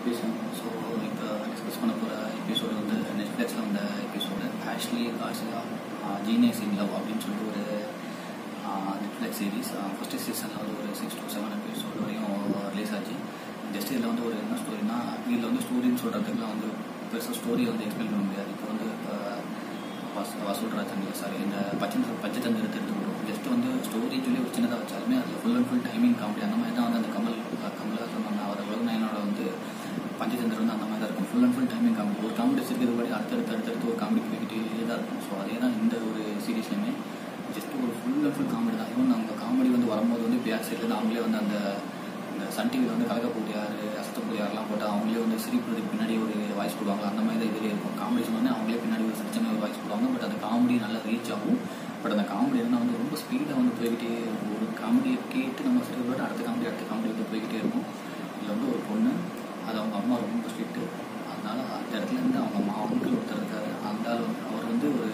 பேசுவோம் ஸோ இப்போ டிஸ்கஸ் பண்ண போகிற எபிசோடு வந்து நெட்ஃப்ளிக்ஸில் வந்த episode Ashley Garcia genius in love அப்படின்னு சொல்லிட்டு ஒரு நெட்ஃப்ளிக்ஸ் சீரிஸ் ஃபஸ்ட்டு சீசனில் வந்து ஒரு சிக்ஸ் டு செவன் எபிசோடு வரையும் ரிலீஸ் ஆச்சு ஜஸ்ட் இதில் வந்து ஒரு என்ன ஸ்டோரினா இதில் வந்து ஸ்டோரின்னு சொல்கிறதுக்குலாம் வந்து பெருசாக ஸ்டோரி வந்து எக்ஸ்பிளைன் பண்ண முடியாது இப்போ வந்து இப்போ வசு வசூல்ராஜ் அந்த சாரி இந்த பச்சை பச்சை தந்திரத்தை எடுத்துக்கிட்டோம் ஜஸ்ட் வந்து ஸ்டோரி சொல்லி ஒரு சின்னதாக வச்சாலுமே அதில் full and full timing comedy அந்த மாதிரி தான் வந்து அந்த கமல் கமலஹாசன் அந்த அவர் உலக நயனோட வந்து பஞ்சதந்திரம் வந்து அந்த மாதிரி தான் இருக்கும் full and full timing comedy ஒரு காமெடி சிரிக்கிறது படி அடுத்தடுத்து அடுத்தடுத்து ஒரு காமெடி போய்கிட்டே தான் இருக்கும் ஸோ அதே தான் இந்த ஒரு சீரீஸ்லையுமே ஜஸ்ட் ஒரு ஃபுல் அண்ட் ஃபுல் காமெடி தான் ஈவன் அவங்க காமெடி வந்து வரும்போது வந்து பேக் சைட்லேருந்து அவங்களே வந்து அந்த இந்த சன் டிவியில் வந்து கலக்கப்போது யார் அசத்தப்போது யாரெல்லாம் போட்டால் அவங்களே வந்து சிரிப்புறதுக்கு பின்னாடி ஒரு வாய்ஸ் போடுவாங்க அந்த மாதிரி தான் இதுலேயே இருக்கும் காமெடி சொன்னோன்னே அவங்களே பின்னாடி ஒரு சிரிச்ச மாதிரி ஒரு வாய்ஸ் போடுவாங்க பட் அந்த காமெடி நல்லா ரீச் ஆகும் பட் அந்த காமெடி என்ன வந்து ரொம்ப ஸ்பீடாக வந்து போய்கிட்டே இருக்கும் ஒரு காமெடியை கேட்டு நம்ம சிரிக்கிறத விட அடுத்த காமெடி அடுத்த காமெடி வந்து போய்கிட்டே இருக்கும் இதில் வந்து ஒரு பொண்ணு அது அவங்க அம்மா ரொம்ப ஸ்ட்ரிக்ட்டு அதனால அந்த இடத்துல இருந்து அவங்க அம்மா அங்கிள் ஒருத்தர் இருக்காரு அந்த ஆள் வந்து அவர் வந்து ஒரு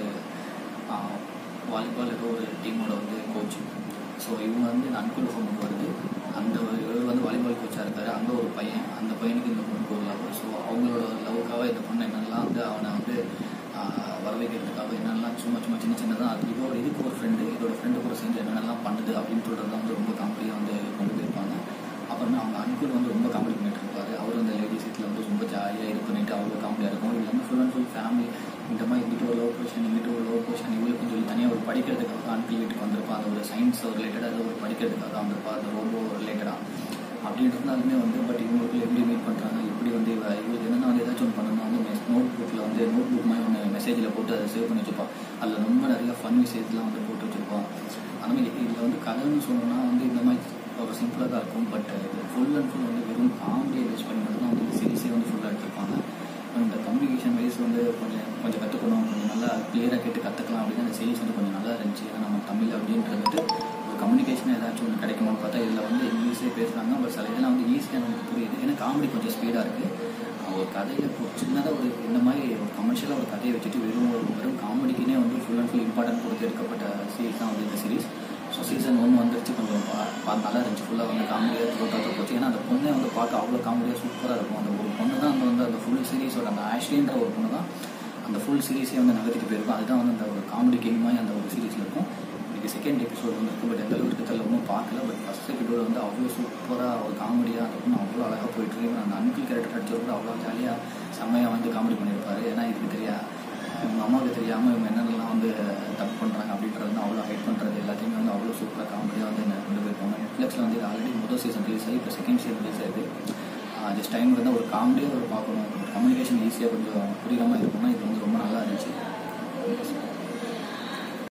வாலிபால் ஏதோ ஒரு டீமோட வந்து கோச் ஸோ இவங்க வந்து இந்த அன்குல் ஹோமுக்கு வருது அந்த ஒரு- இவர் வந்து வாலிபால் கோச்சாக இருக்காரு அங்கே ஒரு பையன் அந்த பையனுக்கு இந்த பொண்ணுக்கு ஒரு லவ் ஸோ அவங்களோட லவ்வுக்காக இந்த பொண்ணு என்னெல்லாம் வந்து அவனை வந்து ஆஹ், வர வைக்கிறதுக்காக என்னெல்லாம் சும்மா சும்மா சின்ன சின்னதாக அது இதோட இதுக்கு ஒரு ஃப்ரெண்டு இதோட ஃப்ரெண்டு கூட சேர்ந்து என்னென்னலாம் பண்ணுது அப்படின்னு சொல்கிறது வந்து ரொம்ப காமெடியாக வந்து கொண்டு போயிருப்பாங்க அப்புறமே அவங்க அன்குல் வந்து ரொம்ப காமெடி பண்ணிட்டு இருப்பாரு அவர் அந்த லேடி சீட்டில் வந்து ரொம்ப ஜாலியாக இது பண்ணிட்டு அவ்வளோ காமெடியாக இருக்கும் இது எல்லாமே ஃபுல் அண்ட் ஃபுல் ஃபேமிலி இந்த மாதிரி இங்கிட்ட ஒரு லோ பொசிஷன் இங்கிட்ட ஒரு லோ பொசிஷன் இவளுக்குன்னு சொல்லி தனியாக ஒரு படிக்கிறதுக்காக அன்கிள் வீட்டுக்கு வந்திருப்பா அந்த ஒரு சயின்ஸ் ரிலேட்டடாக ஏதோ ஒரு படிக்கிறதுக்காக வந்திருப்பா அந்த ரோபோ ரிலேட்டடாக அப்படின்னு இருந்தாலுமே வந்து பட் இவங்களுக்கு எப்படி மீட் பண்ணுறாங்க எப்படி வந்து இவ இவங்களுக்கு என்னென்ன வந்து ஏதாச்சும் ஒன்று பண்ணணும் வந்து நோட் புக்கில் வந்து நோட் புக் மாதிரி ஒன்று மெசேஜில் போட்டு அதை சேவ் பண்ணி வச்சுப்பா அதில் ரொம்ப நிறைய ஃபன் விஷயத்தெலாம் வந்து போட்டு வச்சுருப்பா அந்த மாதிரி இதில் வந்து கதைன்னு சொல்லணும்னா வந்து இந்த மாதிரி ஒரு சிம்பிளாக தான் இருக்கும் பட் இது ஃபுல் அண்ட் ஃபுல் வந்து வெறும் காமெடியை யூஸ் பண்ணி மட்டும் தான் வந்து சீரிஸே வந்து ஃபுல்லாக எடுத்திருப்பாங்க இந்த கம்யூனிகேஷன் வைஸ் வந்து கொஞ்சம் கொஞ்சம் கற்றுக்கணும் கொஞ்சம் நல்லா கிளியராக கேட்டு கற்றுக்கலாம் அப்படின்னு அந்த சீரிஸ் வந்து கொஞ்சம் நல்லா இருந்துச்சு ஏன்னா நம்ம தமிழ் அப்படின்றது ஒரு கம்யூனிகேஷன் ஏதாச்சும் ஒன்று கிடைக்குமான்னு பார்த்தா இதில் வந்து இங்கிலீஷே பேசுகிறாங்க பட் சில இதெல்லாம் வந்து ஈஸியாக நமக்கு புரியுது ஏன்னா காமெடி கொஞ்சம் ஸ்பீடாக இருக்குது ஒரு கதையில் இப்போ சின்னதாக ஒரு இந்த மாதிரி ஒரு கமர்ஷியலாக ஒரு கதையை வச்சுட்டு வெறும் ஒரு வெறும் காமெடிக்குனே வந்து ஃபுல் அண்ட் ஃபுல் இம்பார்ட்டன்ட் கொடுத்து எடுக்கப்பட்ட சீரிஸ் தான் வந்து இந்த சீரிஸ் ஸோ சீசன் ஒன்று வந்துருச்சு கொஞ்சம் பா- பா- நல்லா இருந்துச்சு ஃபுல்லாக வந்து காமெடியாக த்ரோட்டாக போச்சு ஏன்னா அந்த பொண்ணே வந்து பார்க்க அவ்வளோ காமெடியாக சூப்பராக இருக்கும் அந்த ஒரு பொண்ணு தான் அந்த வந்து அந்த ஃபுல் சீரிஸோட அந்த ஆஷ்லின்ற ஒரு பொண்ணு தான் அந்த ஃபுல் சீரிஸே வந்து நகர்த்திட்டு போயிருக்கும் அதுதான் வந்து அந்த ஒரு காமெடி கிங் மாதிரி அந்த ஒரு சீரிஸில் இருக்கும் இன்னைக்கு செகண்ட் எபிசோட் வந்து இருக்கு பட் எந்த அளவுக்கு தெரியல ஒன்றும் பார்க்கல பட் ஃபர்ஸ்ட் எபிசோட் வந்து அவ்வளோ சூப்பராக ஒரு காமெடியாக அந்த பொண்ணு அவ்வளோ அழகாக போயிட்டு இருக்கு அந்த அன்கிள் கேரக்டர் அடிச்சவர் கூட அவ்வளோ ஜாலியாக செம்மையாக வந்து காமெடி பண்ணியிருப்பாரு ஏன்னா இதுக்கு தெரியா இவங்க அம்மாவுக்கு தெரியாமல் இவங்க என்னென்னலாம் வந்து தப்பு பண்ணுறாங்க அப்படின்றது வந்து அவ்வளோ ஹைட் பண்ணுறது எல்லாத்தையுமே வந்து அவ்வளோ சூப்பராக காமெடியாக வந்து என்ன கொண்டு போயிருப்பாங்க நெட்ஃப்ளிக்ஸில் வந்து இது ஆல்ரெடி முதல் சீசன் ரிலீஸ் ஆகி இப்போ செகண்ட் சீசன் ரிலீஸ் ஆகுது ஜஸ்ட் டைம் இருந்தால் ஒரு காமெடியாக ஒரு பார்க்கணும் கம்யூனிகேஷன் ஈஸியாக கொஞ்சம் புரியாமல் இருக்கும்னா இது வந்து ரொம்ப நல்லா இருந்துச்சு